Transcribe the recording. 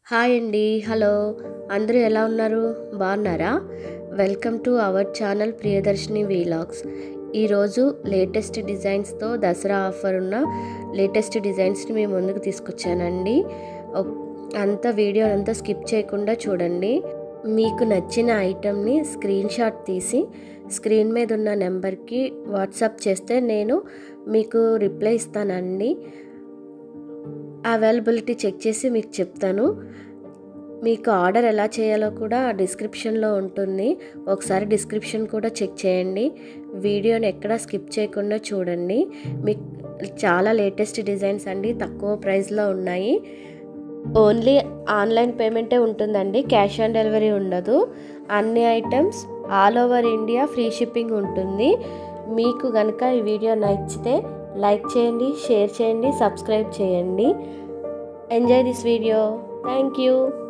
hi అండి hello అందరూ ఎలా ఉన్నారు బాగున్నారా welcome to our channel Priyadarshini vlogs ఈరోజు లేటెస్ట్ డిజైన్స్తో దసరా ఆఫర్ ఉన్న లేటెస్ట్ డిజైన్స్ని మీ ముందుకు తీసుకొచ్చానండి ఒక్- అంత వీడియో అంతా స్కిప్ చేయకుండా చూడండి మీకు నచ్చిన ఐటెంని స్క్రీన్ షాట్ తీసి స్క్రీన్ మీద ఉన్న నెంబర్కి వాట్సాప్ చేస్తే నేను మీకు రిప్లై ఇస్తానండి అవైలబిలిటీ చెక్ చేసి మీకు చెప్తాను మీకు ఆర్డర్ ఎలా చేయాలో కూడా డిస్క్రిప్షన్లో ఉంటుంది ఒకసారి డిస్క్రిప్షన్ కూడా చెక్ చేయండి వీడియోని ఎక్కడా స్కిప్ చేయకుండా చూడండి మీకు చాలా లేటెస్ట్ డిజైన్స్ అండి తక్కువ ప్రైస్లో ఉన్నాయి ఓన్లీ ఆన్లైన్ పేమెంటే ఉంటుందండి క్యాష్ ఆన్ డెలివరీ ఉండదు అన్ని items all over India free shipping ఉంటుంది మీకు కనుక ఈ వీడియో నచ్చితే లైక్ చేయండి షేర్ చేయండి సబ్స్క్రైబ్ చేయండి enjoy this video thank you